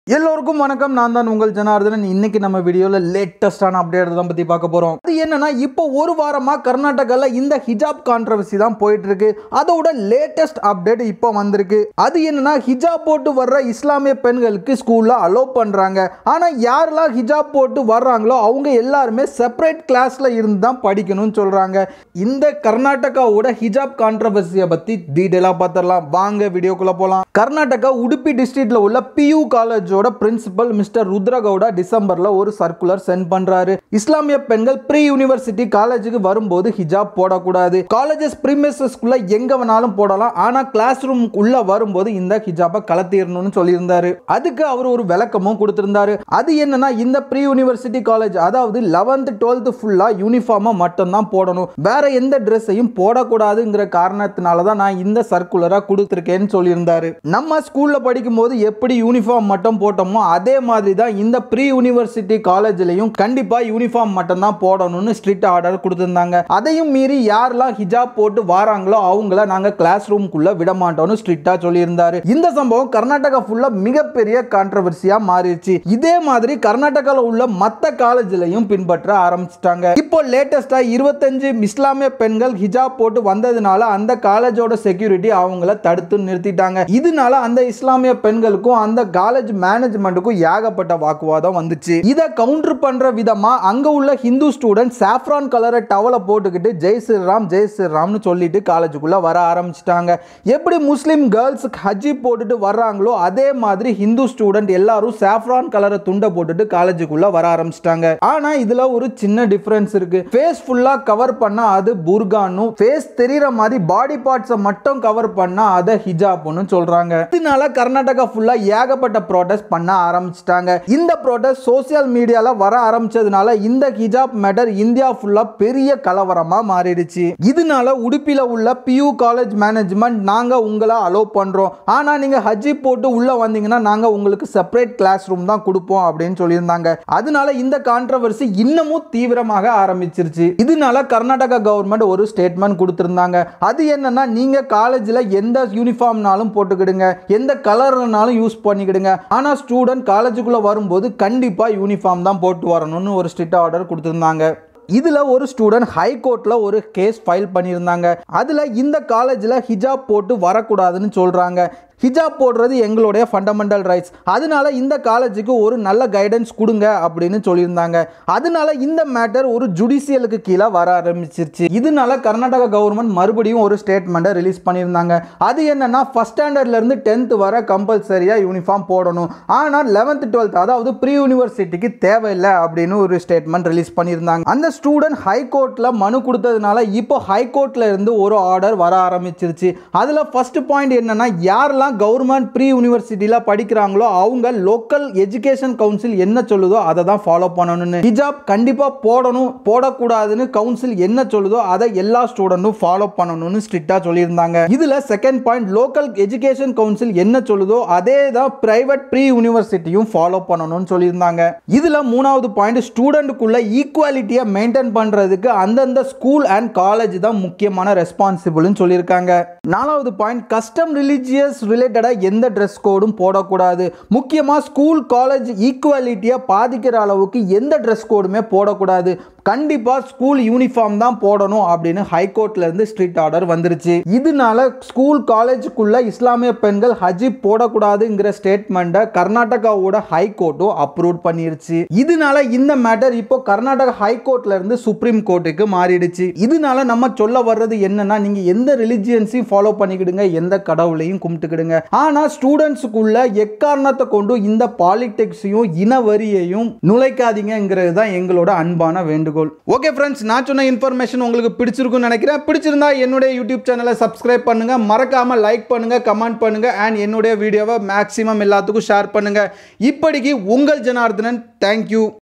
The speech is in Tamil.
எல்லோருக்கும் வணக்கம் நான் தான் உங்கள் ஜனார்தனன் இன்னைக்கு நம்ம வீடியோவில் லேட்டஸ்டான அப்டேட் தான் பற்றி பார்க்க போகிறோம் அது என்னன்னா இப்போ ஒரு வாரமாக கர்நாடகாவில் இந்த ஹிஜாப் கான்ட்ரவர்சி தான் போயிட்டு இருக்கு அதோட லேட்டஸ்ட் அப்டேட் இப்போ வந்திருக்கு அது என்னன்னா ஹிஜாப் போட்டு வர்ற இஸ்லாமிய பெண்களுக்கு ஸ்கூலில் அலோவ் பண்ணுறாங்க ஆனால் யாரெல்லாம் ஹிஜாப் போட்டு வர்றாங்களோ அவங்க எல்லாருமே செப்பரேட் கிளாஸில் இருந்து தான் படிக்கணும்னு சொல்கிறாங்க இந்த கர்நாடகாவோட ஹிஜாப் கான்ட்ரவர்சியை பற்றி டீட்டெயிலாக பார்த்துடலாம் வாங்க வீடியோக்குள்ளே போகலாம் கர்நாடகா உடுப்பி டிஸ்ட்ரிக்ட்ல உள்ள பியூ காலேஜோட பிரின்சிபல் மிஸ்டர் ருத்ரகவுடா டிசம்பர்ல ஒரு சர்க்குலர் சென்ட் பண்றாரு இஸ்லாமிய பெண்கள் ப்ரீ யூனிவர்சிட்டி காலேஜுக்கு வரும்போது ஹிஜாப் போடக்கூடாது காலேஜஸ் ப்ரீமிசஸ்க்குள்ள எங்க வேணாலும் போடலாம் ஆனா கிளாஸ் ரூம் உள்ள வரும்போது இந்த ஹிஜாபை கலத்திடணும்னு சொல்லியிருந்தாரு அதுக்கு அவர் ஒரு விளக்கமும் கொடுத்திருந்தாரு அது என்னன்னா இந்த ப்ரீ யூனிவர்சிட்டி காலேஜ் அதாவது லெவன்த் டுவெல்த் ஃபுல்லா யூனிஃபார்மா மட்டும்தான் போடணும் வேற எந்த ட்ரெஸ்ஸையும் போடக்கூடாதுங்கிற காரணத்தினால தான் நான் இந்த சர்க்குலரா கொடுத்துருக்கேன்னு சொல்லியிருந்தாரு நம்ம ஸ்கூல்ல படிக்கும்போது எப்படி யூனிஃபார்ம் மட்டும் போட்டோமோ அதே மாதிரி தான் இந்த ப்ரீ யூனிவர்சிட்டி காலேஜ்லயும் கண்டிப்பா யூனிஃபார்ம் மட்டும் தான் போடணும்னு ஸ்ட்ரிக்ட் ஆர்டர் கொடுத்திருந்தாங்க அதையும் மீறி யாரெல்லாம் ஹிஜாப் போட்டு வராங்களோ அவங்கள நாங்க கிளாஸ் ரூம்குள்ள விட மாட்டோம்னு ஸ்ட்ரிக்டா சொல்லியிருந்தாரு இந்த சம்பவம் கர்நாடகா ஃபுல்லா மிகப்பெரிய கான்ட்ரவர்சியா மாறிடுச்சு இதே மாதிரி கர்நாடகாவில் உள்ள மற்ற காலேஜ்லயும் பின்பற்ற ஆரம்பிச்சிட்டாங்க இப்போ லேட்டஸ்டா இருபத்தஞ்சு இஸ்லாமிய பெண்கள் ஹிஜாப் போட்டு வந்ததுனால அந்த காலேஜோட செக்யூரிட்டி அவங்கள தடுத்து நிறுத்திட்டாங்க இதனால அந்த இஸ்லாமிய பெண்களுக்கும் அந்த காலேஜ் மேனேஜ்மெண்ட்டுக்கும் ஏகப்பட்ட வாக்குவாதம் வந்துச்சு இதை கவுண்டர் பண்ற விதமா அங்க உள்ள ஹிந்து ஸ்டூடெண்ட் சாஃப்ரான் கலரை டவலை போட்டுக்கிட்டு ஜெய் ஸ்ரீராம் ஜெய் ஸ்ரீராம்னு சொல்லிட்டு காலேஜுக்குள்ள வர ஆரம்பிச்சிட்டாங்க எப்படி முஸ்லீம் கேர்ள்ஸ் ஹஜ்ஜி போட்டுட்டு வர்றாங்களோ அதே மாதிரி ஹிந்து ஸ்டூடெண்ட் எல்லாரும் சாஃப்ரான் கலரை துண்டை போட்டுட்டு காலேஜுக்குள்ள வர ஆரம்பிச்சிட்டாங்க ஆனா இதுல ஒரு சின்ன டிஃபரன்ஸ் இருக்கு ஃபேஸ் ஃபுல்லா கவர் பண்ணா அது புர்கானும் ஃபேஸ் தெரியற மாதிரி பாடி பார்ட்ஸை மட்டும் கவர் பண்ணா அதை ஹிஜாப்னு சொல்றாங்க இதனால கர்நாடகா ஃபுல்லா ஏகப்பட்ட ப்ரோட்டஸ்ட் பண்ண ஆரம்பிச்சிட்டாங்க இந்த ப்ரோட்டஸ்ட் சோசியல் மீடியால வர ஆரம்பிச்சதுனால இந்த ஹிஜாப் மேட்டர் இந்தியா ஃபுல்லா பெரிய கலவரமா மாறிடுச்சு இதனால உடுப்பில உள்ள பியூ காலேஜ் மேனேஜ்மெண்ட் நாங்க உங்களை அலோவ் பண்றோம் ஆனா நீங்க ஹஜ்ஜி போட்டு உள்ள வந்தீங்கன்னா நாங்க உங்களுக்கு செப்பரேட் கிளாஸ் ரூம் தான் கொடுப்போம் அப்படின்னு சொல்லியிருந்தாங்க அதனால இந்த கான்ட்ரவர்சி இன்னமும் தீவிரமாக ஆரம்பிச்சிருச்சு இதனால கர்நாடகா கவர்மெண்ட் ஒரு ஸ்டேட்மெண்ட் கொடுத்திருந்தாங்க அது என்னன்னா நீங்க காலேஜில் எந்த யூனிஃபார்ம்னாலும் போட்டுக்கிடுங்க எந்த கலர்னாலும் யூஸ் பண்ணிக்கிடுங்க ஆனால் ஸ்டூடெண்ட் காலேஜுக்குள்ளே வரும்போது கண்டிப்பாக யூனிஃபார்ம் தான் போட்டு வரணும்னு ஒரு ஸ்ட்ரிக்ட் ஆர்டர் கொடுத்துருந்தாங்க இதில் ஒரு ஸ்டூடெண்ட் ஹைகோர்ட்டில் ஒரு கேஸ் ஃபைல் பண்ணியிருந்தாங்க அதில் இந்த காலேஜில் ஹிஜாப் போட்டு வரக்கூடாதுன்னு சொல்கிறாங்க ஹிஜாப் போடுறது எங்களுடைய ஃபண்டமெண்டல் ரைட்ஸ் அதனால இந்த காலேஜுக்கு ஒரு நல்ல கைடன்ஸ் கொடுங்க அப்படின்னு சொல்லியிருந்தாங்க அதனால இந்த மேட்டர் ஒரு ஜுடிஷியலுக்கு கீழே வர ஆரம்பிச்சிருச்சு இதனால கர்நாடகா கவர்மெண்ட் மறுபடியும் ஒரு ஸ்டேட்மெண்ட்டை ரிலீஸ் பண்ணியிருந்தாங்க அது என்னன்னா ஃபஸ்ட் ஸ்டாண்டர்ட்லேருந்து டென்த் வர கம்பல்சரியாக யூனிஃபார்ம் போடணும் ஆனால் லெவன்த் டுவெல்த் அதாவது ப்ரீ யூனிவர்சிட்டிக்கு தேவையில்லை அப்படின்னு ஒரு ஸ்டேட்மெண்ட் ரிலீஸ் பண்ணியிருந்தாங்க அந்த ஸ்டூடெண்ட் ஹைகோர்ட்டில் மனு கொடுத்ததுனால இப்போ ஹைகோர்ட்டில் இருந்து ஒரு ஆர்டர் வர ஆரம்பிச்சிருச்சு அதில் ஃபர்ஸ்ட் பாயிண்ட் என்னன்னா யாரெல்லாம் கவர்மெண்ட் ப்ரீ யூனிவர்சிட்டியில் படிக்கிறாங்களோ அவங்க லோக்கல் எஜுகேஷன் கவுன்சில் என்ன சொல்லுதோ அதை தான் ஃபாலோ பண்ணணும்னு ஹிஜாப் கண்டிப்பாக போடணும் போடக்கூடாதுன்னு கவுன்சில் என்ன சொல்லுதோ அதை எல்லா ஸ்டூடெண்ட்டும் ஃபாலோ பண்ணணும்னு ஸ்ட்ரிக்டாக சொல்லியிருந்தாங்க இதில் second point local education council என்ன சொல்லுதோ அதே தான் பிரைவேட் ப்ரீ யூனிவர்சிட்டியும் ஃபாலோ பண்ணணும்னு சொல்லியிருந்தாங்க இதில் மூணாவது பாயிண்ட் ஸ்டூடெண்ட்டுக்குள்ள ஈக்குவாலிட்டியை மெயின்டைன் பண்ணுறதுக்கு அந்தந்த ஸ்கூல் அண்ட் காலேஜ் தான் முக்கியமான ரெஸ்பான்சிபிள்னு சொல்லியிருக்காங்க நாலாவது பாயிண்ட் கஸ்டம் ரிலீஜியஸ் ரிலேட்டடாக எந்த ட்ரெஸ் கோடும் போடக்கூடாது முக்கியமாக ஸ்கூல் காலேஜ் ஈக்குவாலிட்டியை பாதிக்கிற அளவுக்கு எந்த ட்ரெஸ் கோடுமே போடக்கூடாது கண்டிப்பாக ஸ்கூல் யூனிஃபார்ம் தான் போடணும் அப்படின்னு ஹைகோர்ட்ல இருந்து ஸ்ட்ரிக்ட் ஆர்டர் வந்துருச்சு இதனால ஸ்கூல் காலேஜுக்குள்ள இஸ்லாமிய பெண்கள் ஹஜ்ஜி போடக்கூடாதுங்கிற ஸ்டேட்மெண்ட்டை கர்நாடகாவோட ஹைகோர்ட்டும் அப்ரூவ் பண்ணிருச்சு இதனால இந்த மேட்டர் இப்போ கர்நாடகா ஹைகோர்ட்ல இருந்து சுப்ரீம் கோர்ட்டுக்கு மாறிடுச்சு இதனால நம்ம சொல்ல வர்றது என்னன்னா நீங்க எந்த ரிலிஜியன்ஸையும் ஃபாலோ பண்ணிக்கிடுங்க எந்த கடவுளையும் கும்பிட்டுக்கிடுங்க ஆனா ஸ்டூடெண்ட்ஸுக்குள்ள எக்காரணத்தை கொண்டு இந்த பாலிடிக்ஸையும் இனவரியையும் நுழைக்காதீங்கிறது தான் எங்களோட அன்பான வேண்டுகோள் ஓகே ஃப்ரெண்ட்ஸ் நான் சொன்ன இன்ஃபர்மேஷன் உங்களுக்கு பிடிச்சிருக்கும்னு நினைக்கிறேன் பிடிச்சிருந்தா என்னுடைய யூடியூப் சேனலை சப்ஸ்கிரைப் பண்ணுங்க மறக்காம லைக் பண்ணுங்க கமெண்ட் பண்ணுங்க அண்ட் என்னுடைய வீடியோவை மேக்ஸிமம் எல்லாத்துக்கும் ஷேர் பண்ணுங்க இப்படிக்கு உங்கள் ஜனார்தனன் தேங்க்யூ